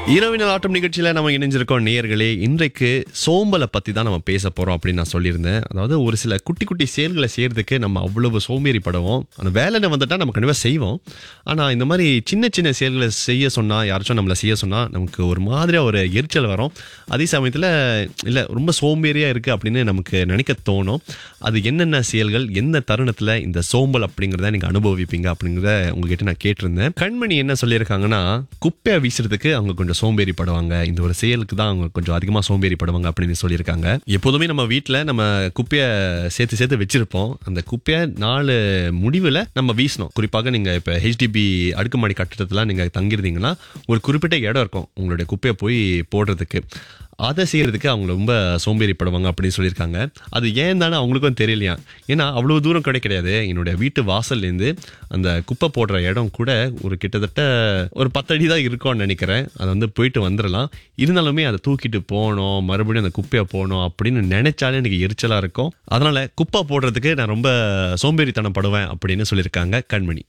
இரவினல் ஆட்டம் நிகழ்ச்சியில் நம்ம இணைஞ்சிருக்கோம் நேயர்களே இன்றைக்கு சோம்பலை பற்றி தான் நம்ம பேச போகிறோம் அப்படின்னு நான் சொல்லியிருந்தேன் அதாவது ஒரு சில குட்டி குட்டி செயல்களை செய்யறதுக்கு நம்ம அவ்வளவு சோம்பேறிப்படுவோம் அந்த வேலைன்னு வந்துட்டால் நம்ம கண்டிப்பாக செய்வோம் ஆனால் இந்த மாதிரி சின்ன சின்ன செயல்களை செய்ய சொன்னால் யாராச்சும் நம்மளை செய்ய சொன்னால் நமக்கு ஒரு மாதிரியாக ஒரு எரிச்சல் வரும் அதே சமயத்தில் இல்லை ரொம்ப சோம்பேறியாக இருக்குது அப்படின்னு நமக்கு நினைக்க தோணும் அது என்னென்ன செயல்கள் எந்த தருணத்தில் இந்த சோம்பல் அப்படிங்கிறத நீங்கள் அனுபவிப்பீங்க அப்படிங்கிறத உங்ககிட்ட நான் கேட்டிருந்தேன் கண்மணி என்ன சொல்லியிருக்காங்கன்னா குப்பையை வீசுறதுக்கு அவங்க கொஞ்சம் சோம்பேறிப்படுவாங்க இந்த ஒரு செயலுக்கு தான் அவங்க கொஞ்சம் அதிகமாக சோம்பேறிப்படுவாங்க அப்படின்னு சொல்லியிருக்காங்க எப்போதுமே நம்ம வீட்டில் நம்ம குப்பையை சேர்த்து சேர்த்து வச்சிருப்போம் அந்த குப்பையை நாலு முடிவில் நம்ம வீசணும் குறிப்பாக நீங்கள் இப்போ ஹெச்டிபி அடுக்குமாடி கட்டிடத்தில் நீங்கள் தங்கியிருந்தீங்கன்னா ஒரு குறிப்பிட்ட இடம் இருக்கும் உங்களுடைய குப்பையை போய் போடுறதுக்கு அதை செய்யறதுக்கு அவங்க ரொம்ப சோம்பேறிப்படுவாங்க அப்படின்னு சொல்லியிருக்காங்க அது ஏன் தானே அவங்களுக்கும் தெரியலையா ஏன்னா அவ்வளவு தூரம் கூட கிடையாது என்னுடைய வீட்டு வாசல்லேருந்து அந்த குப்பை போடுற இடம் கூட ஒரு கிட்டத்தட்ட ஒரு பத்தடி தான் இருக்கும்னு நினைக்கிறேன் அதை வந்து போயிட்டு வந்துடலாம் இருந்தாலுமே அதை தூக்கிட்டு போகணும் மறுபடியும் அந்த குப்பையை போகணும் அப்படின்னு நினைச்சாலே எனக்கு எரிச்சலாக இருக்கும் அதனால குப்பை போடுறதுக்கு நான் ரொம்ப சோம்பேறித்தனம் படுவேன் அப்படின்னு சொல்லியிருக்காங்க கண்மணி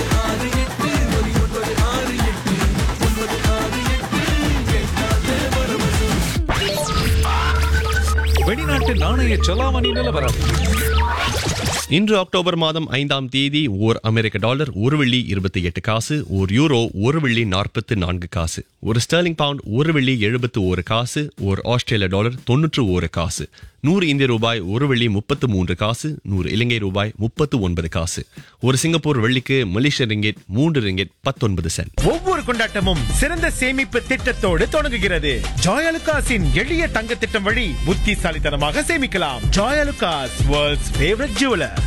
வெளிநாட்டு நாணய செலாவணி நிலவரம் இன்று அக்டோபர் மாதம் ஐந்தாம் தேதி ஓர் அமெரிக்க டாலர் ஒரு வெள்ளி இருபத்தி எட்டு காசு ஒரு யூரோ ஒரு வெள்ளி நாற்பத்து நான்கு காசு ஒரு ஸ்டெர்லிங் பவுண்ட் ஒரு வெள்ளி எழுபத்து ஒரு காசு ஒரு ஆஸ்திரேலிய டாலர் தொன்னூற்று ஒரு காசு நூறு இந்திய ரூபாய் ஒரு வெள்ளி முப்பத்து மூன்று காசு நூறு இலங்கை ரூபாய் முப்பத்து ஒன்பது காசு ஒரு சிங்கப்பூர் வெள்ளிக்கு மலேசிய ரிங்கெட் மூன்று ரிங்கெட் பத்தொன்பது சென்ட் ஒவ்வொரு கொண்டாட்டமும் சிறந்த சேமிப்பு திட்டத்தோடு தொடங்குகிறது ஜாயலுகாஸின் எளிய தங்க திட்டம் வழி புத்திசாலித்தனமாக சேமிக்கலாம் ஜாயலுகாஸ் வேர்ல்ட்ஸ் ஃபேவரட் ஜுவலர்